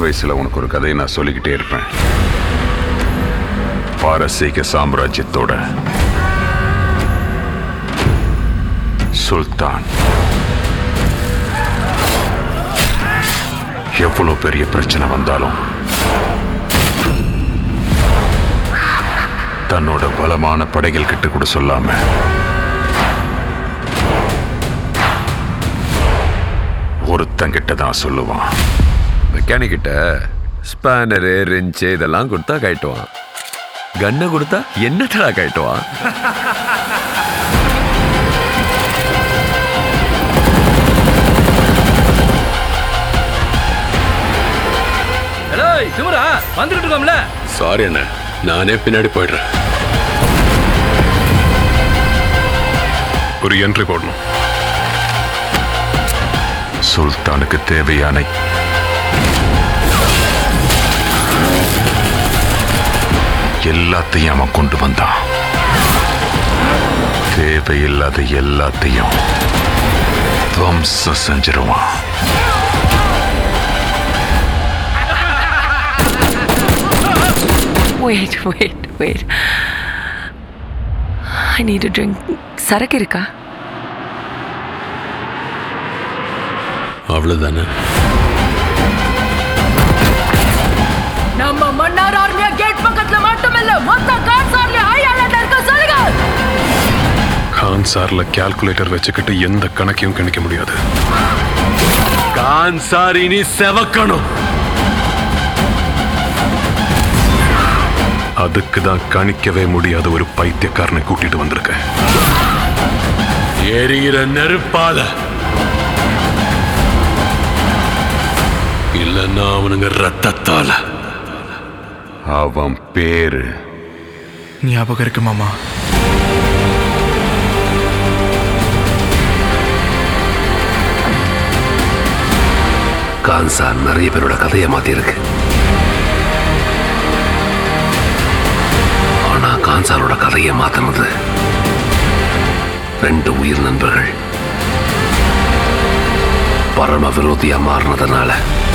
வயசுல உனக்கு ஒரு கதையை நான் சொல்லிக்கிட்டே இருப்பேன் பாரசீக சாம்ராஜ்யத்தோட சுல்தான் எவ்வளவு பெரிய பிரச்சனை வந்தாலும் தன்னோட பலமான படைகள் கிட்ட கூட சொல்லாம ஒருத்தங்கிட்ட தான் சொல்லுவான் மெக்கானிக் கிட்ட ஸ்பேனரு ரெஞ்சு இதெல்லாம் கொடுத்தா கட்டுவான் கன்னை கொடுத்தா என்னத்தடா கட்டுவான் ஹலோ திமுரா வந்துகிட்டு இருக்கோம்ல சாரி அண்ணா நானே பின்னாடி போயிடுறேன் ஒரு என்ட்ரி போடணும் சுல்தானுக்கு தேவையான எல்லாத்தையும் அவன் கொண்டு வந்தான் தேவையில்லாத எல்லாத்தையும் துவம்சம் செஞ்சிருவான் Wait, wait, wait. I need a drink. சரக்கு இருக்கா அவ்வளவுதானே நம்ம மன்னார் ஆர்மியா கேட் பக்கத்துல மட்டுமில்ல மொத்த கான்சார்ல ஹை அலர்ட் இருக்க சொல்லுங்க கான் சார்ல கால்குலேட்டர் வச்சுக்கிட்டு எந்த கணக்கையும் கணிக்க முடியாது கான்சார் இனி செவக்கணும் அதுக்கு தான் கணிக்கவே முடியாத ஒரு பைத்தியக்காரனை கூட்டிட்டு வந்திருக்கேன் எரிகிற நெருப்பால இல்லைன்னா அவனுங்க ரத்தத்தால அவன் பேரு ஞாபகம் இருக்கு மாமா கான்சார் நிறைய பேரோட கதையை மாத்திருக்கு ஆனா கான்சாரோட கதையை மாத்தினது ரெண்டு உயிர் நண்பர்கள் பரம விரோதியா மாறினதுனால